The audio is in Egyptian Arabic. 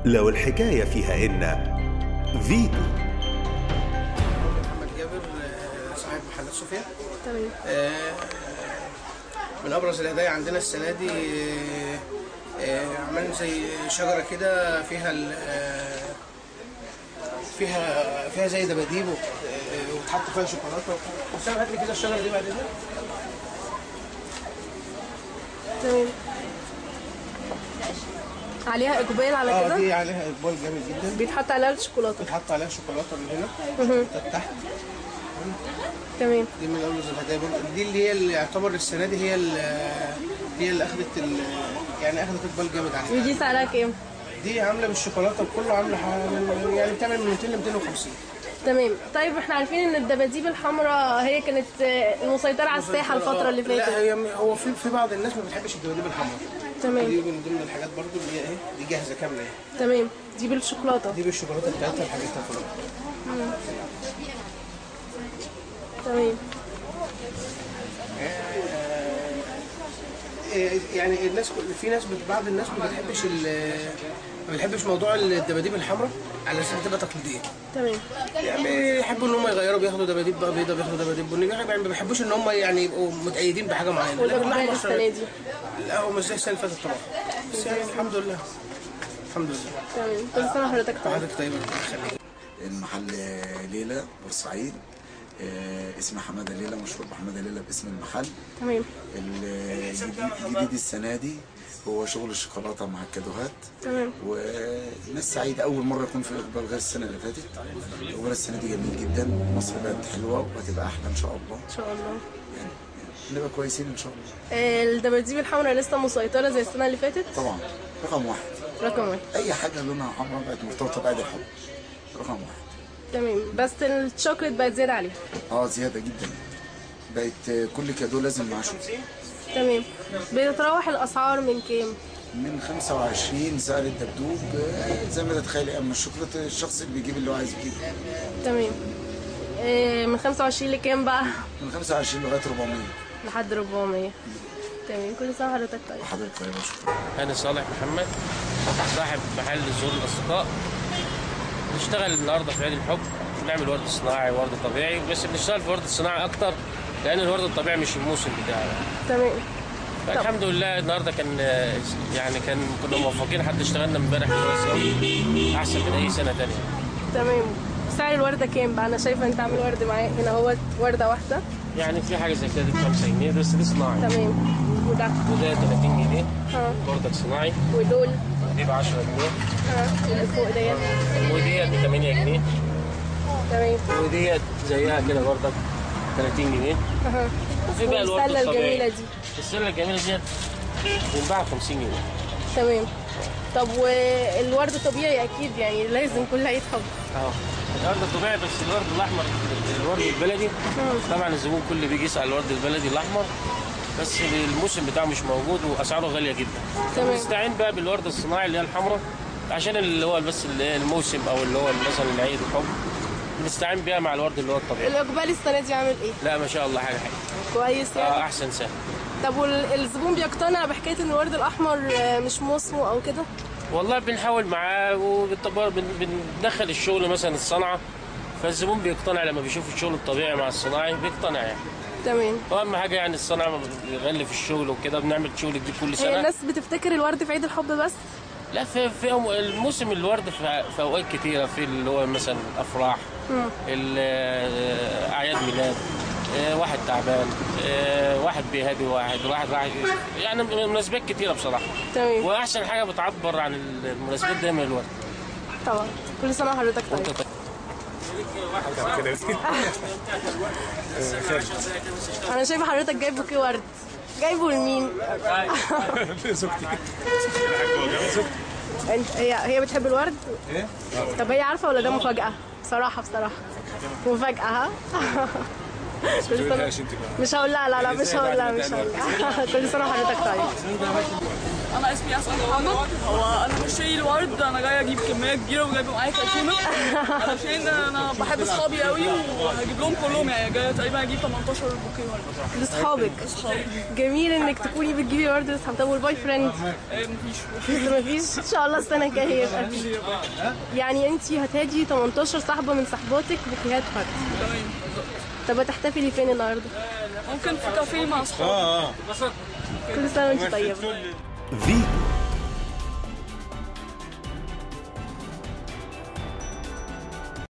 لو الحكاية فيها إن فيتو محمد جابر آه، صاحب محلات صوفيا تمام آه، من ابرز الهدايا عندنا السنه دي آه، آه، عملنا زي شجره كده فيها ال- آه، فيها فيها زي دباديب وت- آه، وتحط فيها شوكولاته حسام هات لي كده الشجره دي بعد اذنك تمام عليها اقبال على اه كده دي عليها اقبال جامد جدا بيتحط عليها الشوكولاته بتحط عليها شوكولاته من هنا مهم. تحت تمام دي من ابرز الهدايا برضه دي اللي هي اللي يعتبر السنه دي هي ال- هي اللي اخذت ال- يعني اخذت اقبال جامد عليها ودي سعرها كام دي عامله بالشوكولاته بكله عامله حوالي- يعني بتعمل من 200 ل 250 تمام طيب احنا عارفين ان الدباديب الحمراء هي كانت آه، المسيطره على الساحه الفتره اللي لا فاتت هي هو في في بعض الناس ما بتحبش الدباديب الحمراء تمام. دي من ضمن الحاجات برضو اللي هي ايه دي جاهزه كامله اهي تمام دي بالشوكولاته دي بالشوكولاته بتاعتها بحاجاتها كلها تمام إيه، يعني الناس كل- في ناس بت- بعض الناس ما بتحبش ال- ما بتحبش موضوع الدباديب الحمراء على اساس بتبقى تقليديه تمام يعني يحبوا ان هم يغيروا بياخدوا دباديب بقى بيضه بياخدوا دباديب بني يعني ما بيحبوش ان هم يعني يبقوا متأيدين بحاجه معينه لكن والاقبال الأحمر السنه دي لا هو مش زي السنه اللي فاتت طبعا بس يعني الحمد لله الحمد لله تمام كل سنه وحضرتك طيب حضرتك طيب ربنا يخليك المحل ليلى بورسعيد آه، اسم حماده ليلى مشهور بحماده ليلى باسم المحل تمام الجديد الجديد السنه دي هو شغل الشوكولاته مع الكادوهات تمام والناس سعيده اول مره يكون في اقبال غير السنه اللي فاتت اقبال السنه دي جميل جدا مصر بقت حلوه وهتبقى احلى ان شاء الله ان شاء الله يعني نبقى كويسين ان شاء الله آه، الدباديب الحمراء لسه مسيطره زي السنه اللي فاتت طبعا رقم واحد رقم واحد اي حاجه لونها حمراء بقت مرتبطه بعيد الحب رقم واحد تمام بس الشوكليت بقت زياده عليها اه زياده جدا بقت كل كادو لازم معاه شوكولاته تمام بتتراوح الاسعار من كام من 25 سعر الدبدوب آه، زي ما تتخيلي اما الشوكولاته الشخص اللي بيجيب اللي هو عايز يجيبه تمام آه، من 25 لكام بقى من 25 لغايه 400 لحد 400 تمام كل سنه وحضرتك طيب حضرتك طيب شكرا أنا صالح محمد صاحب محل زور الأصدقاء بنشتغل النهارده في عيد الحب بنعمل ورد صناعي وورد طبيعي بس بنشتغل في الورد الصناعي أكتر لأن الورد الطبيعي مش الموسم بتاعه تمام فالحمد لله النهارده كان يعني كان كنا موفقين حد اشتغلنا امبارح كويس قوي أحسن من أي سنة تانية تمام سعر الورده كام بقى انا شايفه انت عامل ورد معايا هنا هو ورده واحده يعني في حاجة زي كده دي ب 5 جنيه بس دي صناعي تمام وده وده 30 جنيه ها بردك صناعي ودول دي ب 10 جنيه ها اللي فوق ديت وديت ب 8 جنيه تمام وديت زيها كده بردك 30 جنيه ها وفي بقى الورد والسله الطبيعي الجميله دي السله الجميله ديت بنباعها ب 50 جنيه تمام طب والورد طبيعي اكيد يعني لازم كل عيد حب اه الورد الطبيعي بس الورد الاحمر الورد البلدي طبعا الزبون كل بيجي يسال الورد البلدي الاحمر بس الموسم بتاعه مش موجود واسعاره غاليه جدا تمام. نستعين بقى بالورد الصناعي اللي هي الحمراء عشان اللي هو بس اللي هي الموسم او اللي هو مثلا العيد الحب بنستعين بيها مع الورد اللي هو الطبيعي الاقبال السنه دي عامل ايه لا ما شاء الله حاجه حلوه كويس يعني آه احسن سنه طب والزبون بيقتنع بحكايه ان الورد الاحمر آه، مش موسمه او كده والله بنحاول معاه وبالطبع بن- بندخل الشغل مثلا الصنعه فالزبون بيقتنع لما بيشوف الشغل الطبيعي مع الصناعي بيقتنع يعني تمام واهم حاجه يعني الصنعه بيغلي في الشغل وكده بنعمل شغل جديد كل هي سنه الناس بتفتكر الورد في عيد الحب بس لا في في أم- الموسم الورد في, في اوقات كتيره في اللي هو مثلا الافراح ال- آه، اعياد ميلاد آه، واحد تعبان آه، واحد بيهدي واحد واحد راح يعني مناسبات كتيره بصراحه تمام واحسن حاجه بتعبر عن المناسبات دايما الورد طبعا كل سنه وحضرتك طيب انا شايفه حضرتك جايب بوكيه ورد جايبه لمين؟ انت هي هي بتحب الورد؟ ايه؟ طب هي عارفه ولا ده مفاجأة؟ بصراحة بصراحة مفاجأة ها؟ كل سنة مش هقول لا لا لا مش هقول لا مش هقول كل سنة وحضرتك طيب انا اسمي اسماء محمد هو انا بشتري الورد انا جايه اجيب كميه كبيره وجايبه معايا كرتونه علشان انا بحب اصحابي قوي وهجيب لهم كلهم يعني جايه تقريبا اجيب 18 بوكيه ورد لاصحابك جميل انك تكوني بتجيبي ورد لاصحابك طب والبوي فريند آه، مفيش لسه مفيش ان شاء الله السنه الجايه يبقى فيه يعني انت هتهدي 18 صاحبه من صحباتك بوكيهات ورد تمام طب هتحتفلي فين النهارده ممكن في كافيه مع اصحابي كل سنه وانت طيبه فيتو